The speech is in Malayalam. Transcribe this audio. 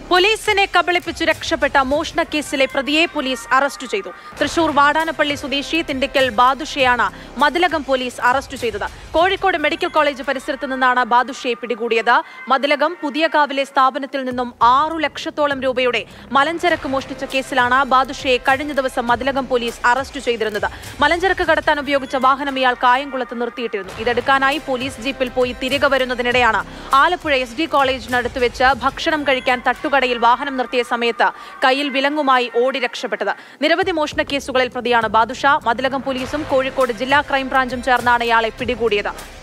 പോലീസിനെ കബളിപ്പിച്ചു രക്ഷപ്പെട്ട മോഷണ കേസിലെ പ്രതിയെ പോലീസ് അറസ്റ്റ് ചെയ്തു തൃശൂർ വാടാനപ്പള്ളി സ്വദേശി തിണ്ടിക്കൽ ബാദുഷയാണ് മതിലകം പോലീസ് അറസ്റ്റ് ചെയ്തത് കോഴിക്കോട് മെഡിക്കൽ കോളേജ് പരിസരത്ത് നിന്നാണ് ബാദുഷയെ പിടികൂടിയത് മതിലകം പുതിയകാവിലെ സ്ഥാപനത്തിൽ നിന്നും ആറു ലക്ഷത്തോളം രൂപയുടെ മലഞ്ചരക്ക് മോഷ്ടിച്ച കേസിലാണ് ബാദുഷയെ കഴിഞ്ഞ ദിവസം മതിലകം പോലീസ് അറസ്റ്റ് ചെയ്തിരുന്നത് മലഞ്ചരക്ക് കടത്താൻ ഉപയോഗിച്ച വാഹനം ഇയാൾ കായംകുളത്ത് നിർത്തിയിട്ടിരുന്നു ഇതെടുക്കാനായി പോലീസ് ജീപ്പിൽ പോയി തിരികെ വരുന്നതിനിടെയാണ് ആലപ്പുഴ എസ് ഡി കോളേജിനടുത്ത് വെച്ച് ഭക്ഷണം കഴിക്കാൻ തട്ടുകടയിൽ വാഹനം നിർത്തിയ സമയത്ത് കയ്യിൽ വിലങ്ങുമായി ഓടി രക്ഷപ്പെട്ടത് നിരവധി മോഷണ കേസുകളിൽ പ്രതിയാണ് ബാദുഷ മതിലകം പോലീസും കോഴിക്കോട് ജില്ലാ ക്രൈംബ്രാഞ്ചും ചേർന്നാണ് ഇയാളെ പിടികൂടിയത്